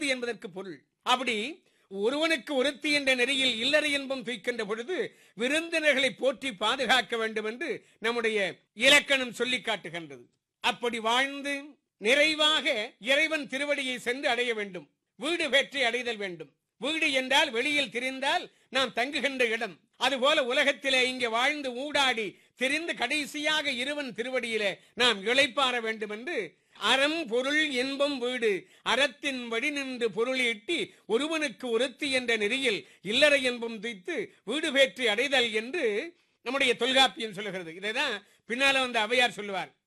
என்பதற்கு பொருள் அப்படி ஒருவனுக்கு ஒருத்தி என்ற நெறியில் இல்லறை என்பம் தூய்க்கின்ற பொழுது விருந்தினர்களை போற்றி பாதுகாக்க வேண்டும் என்று நம்முடைய இலக்கணம் சொல்லி காட்டுகின்றது அப்படி வாழ்ந்து நிறைவாக இறைவன் திருவடியை சென்று அடைய வேண்டும் வீடு பெற்றி அடைதல் வேண்டும் வீடு என்றால் வெளியில் திரிந்தால் நாம் தங்குகின்ற இடம் அதுபோல உலகத்திலே இங்கே வாழ்ந்து ஊடாடி திரிந்து கடைசியாக இருவன் திருவடியிலே நாம் இளைப்பாற வேண்டும் என்று அறம் பொருள் இன்பம் வீடு அறத்தின் வழி நின்று பொருள் ஈட்டி ஒருவனுக்கு ஒருத்தி என்ற நெறியில் இல்லறை என்பம் துய்த்து வீடு பேற்றி அடைதல் என்று நம்முடைய தொல்காப்பியம் சொல்லுகிறது இதைதான் பின்னால வந்து அவையார் சொல்லுவார்